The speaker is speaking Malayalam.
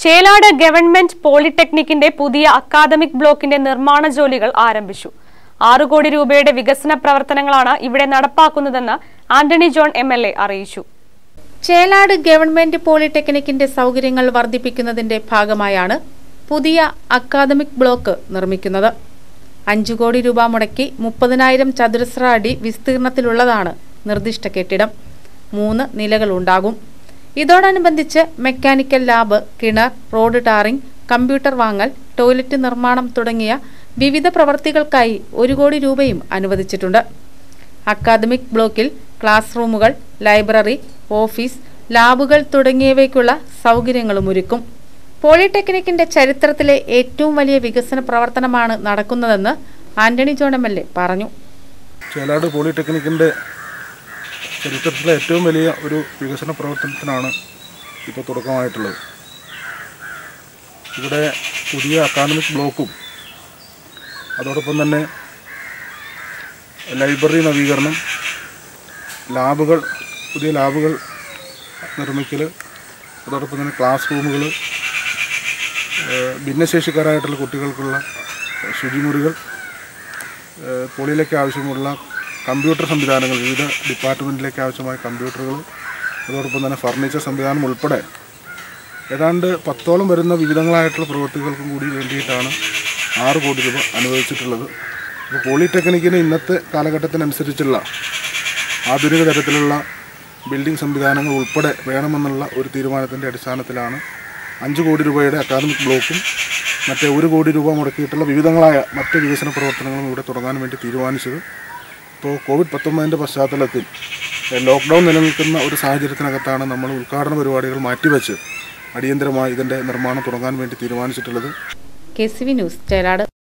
ചേലാട് ഗവൺമെന്റ് പോളിടെക്നിക്കിന്റെ പുതിയ അക്കാദമിക് ബ്ലോക്കിന്റെ നിർമ്മാണ ജോലികൾ ആരംഭിച്ചു ആറു കോടി രൂപയുടെ വികസന പ്രവർത്തനങ്ങളാണ് ഇവിടെ നടപ്പാക്കുന്നതെന്ന് Antony John M L A അറിയിച്ചു ചേലാട് ഗവൺമെന്റ് പോളിടെക്നിക്കിന്റെ സൗകര്യങ്ങൾ വർദ്ധിപ്പിക്കുന്നതിന്റെ ഭാഗമായാണ് പുതിയ അക്കാദമിക് ബ്ലോക്ക് നിർമ്മിക്കുന്നത് അഞ്ചു കോടി രൂപ മുടക്കി മുപ്പതിനായിരം ചതുരശ്ര അടി വിസ്തീർണത്തിലുള്ളതാണ് നിർദ്ദിഷ്ട കെട്ടിടം മൂന്ന് നിലകളുണ്ടാകും ഇതോടനുബന്ധിച്ച് മെക്കാനിക്കൽ ലാബ് കിണർ റോഡ് ടാറിംഗ് കമ്പ്യൂട്ടർ വാങ്ങൽ ടോയ്ലറ്റ് നിർമ്മാണം തുടങ്ങിയ വിവിധ പ്രവർത്തികൾക്കായി ഒരു കോടി രൂപയും അനുവദിച്ചിട്ടുണ്ട് അക്കാദമിക് ബ്ലോക്കിൽ ക്ലാസ് റൂമുകൾ ലൈബ്രറി ഓഫീസ് ലാബുകൾ തുടങ്ങിയവയ്ക്കുള്ള സൗകര്യങ്ങളും ഒരുക്കും പോളിടെക്നിക്കിന്റെ ചരിത്രത്തിലെ ഏറ്റവും വലിയ വികസന പ്രവർത്തനമാണ് നടക്കുന്നതെന്ന് Antony John M L A പറഞ്ഞു ചേലാട് പോളിടെക്നിക്കിൻ്റെ ചരിത്രത്തിലെ ഏറ്റവും വലിയ ഒരു വികസന പ്രവർത്തനത്തിനാണ് ഇപ്പോൾ തുടക്കമായിട്ടുള്ളത് ഇവിടെ പുതിയ അക്കാദമിക് ബ്ലോക്കും അതോടൊപ്പം തന്നെ ലൈബ്രറി നവീകരണം ലാബുകൾ പുതിയ ലാബുകൾ നിർമ്മിക്കൽ അതോടൊപ്പം തന്നെ ക്ലാസ് റൂമുകൾ ഏഹ് ഭിന്നശേഷിക്കാരായിട്ടുള്ള കുട്ടികൾക്കുള്ള ശുചിമുറികൾ ഏഹ് പോളിയിലേക്ക് ആവശ്യമുള്ള കമ്പ്യൂട്ടർ സംവിധാനങ്ങൾ വിവിധ ഡിപ്പാർട്ട്മെൻറ്റിലേക്ക് ആവശ്യമായ കമ്പ്യൂട്ടറുകൾ അതോടൊപ്പം തന്നെ ഫർണിച്ചർ സംവിധാനം ഉൾപ്പെടെ ഏതാണ്ട് പത്തോളം വരുന്ന വിവിധങ്ങളായിട്ടുള്ള പ്രവൃത്തികൾക്കും കൂടി വേണ്ടിയിട്ടാണ് ആറ് കോടി രൂപ അനുവദിച്ചിട്ടുള്ളത് അപ്പോൾ പോളിടെക്നിക്കിന് ഇന്നത്തെ കാലഘട്ടത്തിനനുസരിച്ചുള്ള ആധുനിക തരത്തിലുള്ള ബിൽഡിംഗ് സംവിധാനങ്ങൾ ഉൾപ്പെടെ വേണമെന്നുള്ള ഒരു തീരുമാനത്തിൻ്റെ അടിസ്ഥാനത്തിലാണ് അഞ്ച് കോടി രൂപയുടെ അക്കാദമിക് ബ്ലോക്കും മറ്റേ ഒരു കോടി രൂപ മുടക്കിയിട്ടുള്ള വിവിധങ്ങളായ മറ്റ് വികസന പ്രവർത്തനങ്ങളും ഇവിടെ തുടങ്ങാൻ വേണ്ടി തീരുമാനിച്ചത് ഇപ്പോൾ കോവിഡ് പത്തൊമ്പതിൻ്റെ പശ്ചാത്തലത്തിൽ ഏഹ്, ലോക്ക്ഡൗൺ നിലനിൽക്കുന്ന ഒരു സാഹചര്യത്തിനകത്താണ് നമ്മൾ ഉദ്ഘാടന പരിപാടികൾ മാറ്റിവെച്ച് അടിയന്തരമായി ഇതിൻ്റെ നിർമ്മാണം തുടങ്ങാൻ വേണ്ടി തീരുമാനിച്ചിട്ടുള്ളത് K C V news Chelad